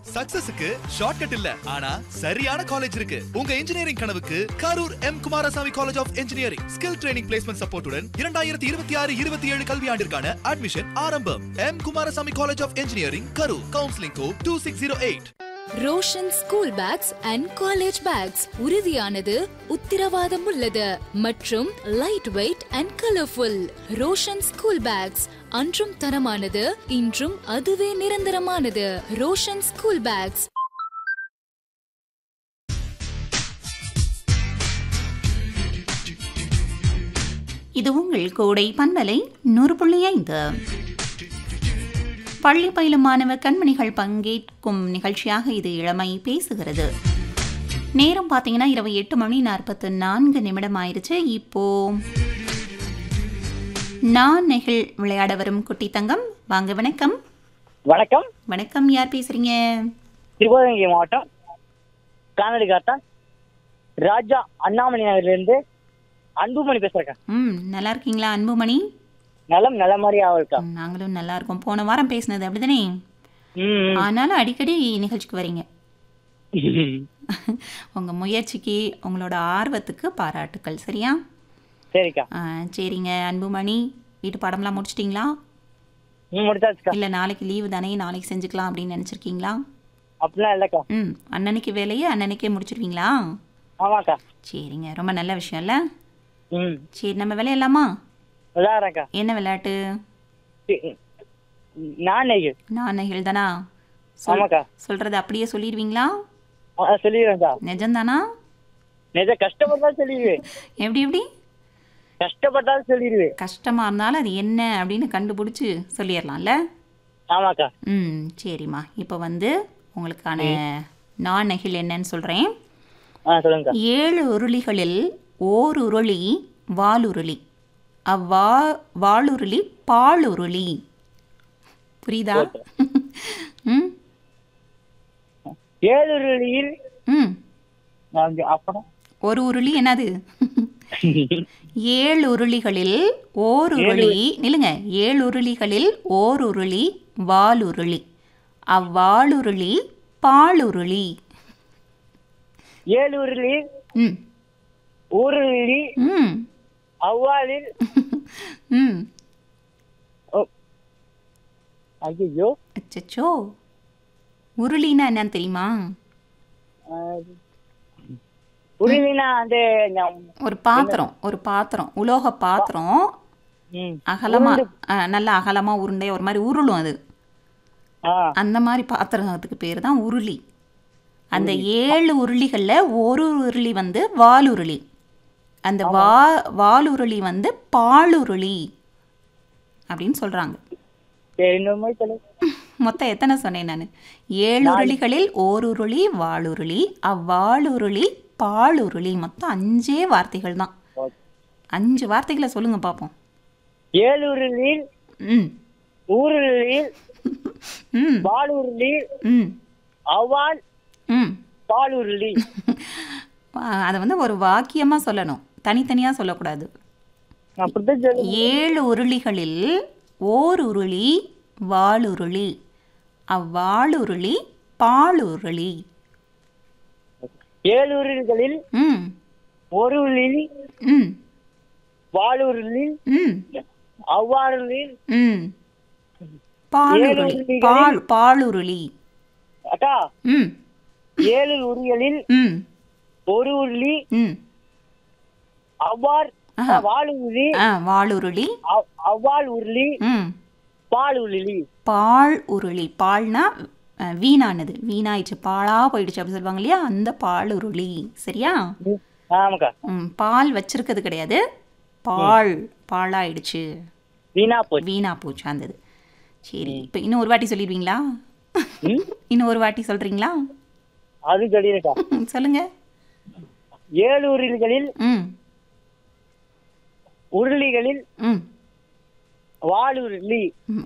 சக்சஸுக்கு shortcut இல்ல ஆனா சரியான காலேஜ் இருக்கு உங்க இன்ஜினியரிங் கனவுக்கு Karur M Kumarasamy college of engineering skill training placement சப்போர்ட்டுடன் இரண்டாயிரத்தி இருபத்தி ஆறு இருபத்தி ஏழு கல்வியாண்டிற்கான அட்மிஷன் ஆரம்பம் M Kumarasamy college of engineering Karur counselling go two six zero eight Roshan school bags and college bags உறுதியானது உத்திரவாதம் உள்ளது மற்றும் light weight and colourful Roshan school bags அன்றும் தரமானது இன்றும் அதுவே நிரந்தரமானது ரோஷன் ஸ்கூல் பேக்ஸ் இது உங்கள் கோடை பண்பலை நூறு புள்ளி ஐந்து பள்ளி பயிலும் மாணவ கண்மணிகள் பங்கேற்கும் நிகழ்ச்சியாக இது இளமை பேசுகிறது நேரம் பார்த்தீங்கன்னா இரவு எட்டு மணி நாற்பத்து நான்கு நிமிடம் ஆயிருச்சு இப்போ நான் நெகிழ் விளையாட வரும் குட்டி தங்கம் வாங்க வணக்கம் வணக்கம் வணக்கம் யார் பேசுறீங்க சிவகங்கை மாவட்டம் காணொலி காத்தா ராஜா அண்ணாமலை நகர்லேருந்து அன்புமணி பேசுறேன் ம் நல்லா இருக்கீங்களா அன்புமணி நலம் நல்ல மாதிரியா இருக்கா ம், நாங்களும் நல்லா இருக்கோம் போன வாரம் பேசினது அப்படிதானே ம் ஆனாலும் அடிக்கடி நிகழ்ச்சிக்கு வரீங்க உங்கள் முயற்சிக்கு உங்களோட ஆர்வத்துக்கு பாராட்டுக்கள் சரியா சரிக்கா ஆ, சரிங்க அன்புமணி வீட்டு பாடம்லாம் முடிச்சிட்டிங்களா ம் முடிச்சாச்சுக்கா இல்லை நாளைக்கு லீவு தானே நாளைக்கு செஞ்சுக்கலாம் அப்படின்னு நினச்சிருக்கீங்களா அப்படிலாம் இல்லைக்கா ம் அன்னன்னைக்கு வேலையை அன்னன்னைக்கே முடிச்சிருவீங்களா ஆமாக்கா சரிங்க ரொம்ப நல்ல விஷயம் இல்லை ம் சரி நம்ம விளையாடலாமா விளையாடுறேன்க்கா என்ன விளையாட்டு சி- நான் நெய்கள் நான் நெகிழ் தானா சொல் ஆமாக்கா சொல்கிறத அப்படியே சொல்லிடுவீங்களா ஆ, சொல்லிடுவேன்க்கா நிஜம்தானா நிஜம் கஷ்டப்பட்டாலும் சொல்லிடுவேன் எப்படி எப்படி கஷ்டப்பட்டாலும் சொல்லிடுவேன் கஷ்டமாக இருந்தாலும் அது என்ன அப்படின்னு கண்டுபிடிச்சி சொல்லிடலாம்ல ஆமாக்கா ம் சரிம்மா இப்போ வந்து உங்களுக்கான நான் நெகிழ் என்னன்னு சொல்கிறேன் ஆ சொல்லுங்கக்கா ஏழு உருளிகளில் ஓர் உருளி வாலுருளி அவ்வா வாளுருளி பாலுருளி புரியுதா ம் ஏழுருளியில் ம் அப்புறம் ஒரு உருளி என்னது ஏழு உருளிகளில் ஓர் உருளி நில்லுங்க ஏழு உருளிகளில் ஓர் உருளி வாலுருளி அவ்வாளுருளி பாலுருளி ஏழுருளில் ம் ஊருளி ம் அவ்வாலில் ம் ஐயோ அச்சச்சோ உருளின்னா என்னன்னு தெரியுமா உருளினா அந்த ஞம்- ஒரு பாத்திரம் ஒரு பாத்திரம் உலோக பாத்திரம் ம். அகலமா ஆ, நல்ல அகலமா உருண்டை ஒரு மாதிரி உருளும் அது ஆ அந்த மாதிரி பாத்திரத்துக்கு பேர் தான் உருளி அந்த ஏழு உருளிகளில் ஒரு உருளி வந்து வாலுருளி அந்த வா வாலுருளி வந்து பாலுருளி அப்படின்னு சொல்கிறாங்க சரி இன்னொரு மாதிரி சொல்லு மொத்தம் எத்தனை சொன்னேன் நான் ஏழு உருளிகளில் ஓர் உருளி வாளுருளி அவ்வாளுருளி பாலுருளி மொத்தம் அஞ்சே வார்த்தைகள் தான் ஓகே. அஞ்சு வார்த்தைகளை சொல்லுங்க பார்ப்போம் ஏழுருளில் ம் ஊருளில் ம் பாலுருளில் ம் அவ்வால் ம் பாலுருளி அதை வந்து ஒரு வாக்கியமாக சொல்லணும் தனித்தனியாக சொல்லக்கூடாது அப்படித்தான் சொல்லு ஏழு உருளிகளில் ஓர் உருளி வாளுருளி அவ்வாளுருளி பாலுருளி ஏழுருளிகளில் ம் ஒரு உருளில் ம் பாலுருளில் ம் அவ்வாறுளில் ம் பாலுருளி உருளிகளில் பால் பாலுருளி அக்கா ம் ஏழு உருளிகளில் ம் ஒரு உருளி ம் அவ்வார் ஆஹா. வாலுருளி ஆ வாளுருளி அவ்- அவ்வால் உருளி ம் பாலுருளி பால் உருளி பால்னா அஹ், வீணானது வீணாயிடுச்சு பாலா போயிடுச்சு அப்படி சொல்லுவாங்க இல்லையா அந்த பால் உருளி சரியா ஆமாக்கா ம் பால் வச்சிருக்கிறது கிடையாது பால் பாலாயிடுச்சு வீணா போச்சு வீணா போச்சு அந்தது சரி இப்போ இன்னும் ஒரு வாட்டி சொல்லிடுவீங்களா ம்? இன்னும் ஒரு வாட்டி சொல்றீங்களா அது சொல்லிருக்கா ம், சொல்லுங்க ஏழு உருளிகளில் ம் உருளிகளில் ம் வாலுருளி ம்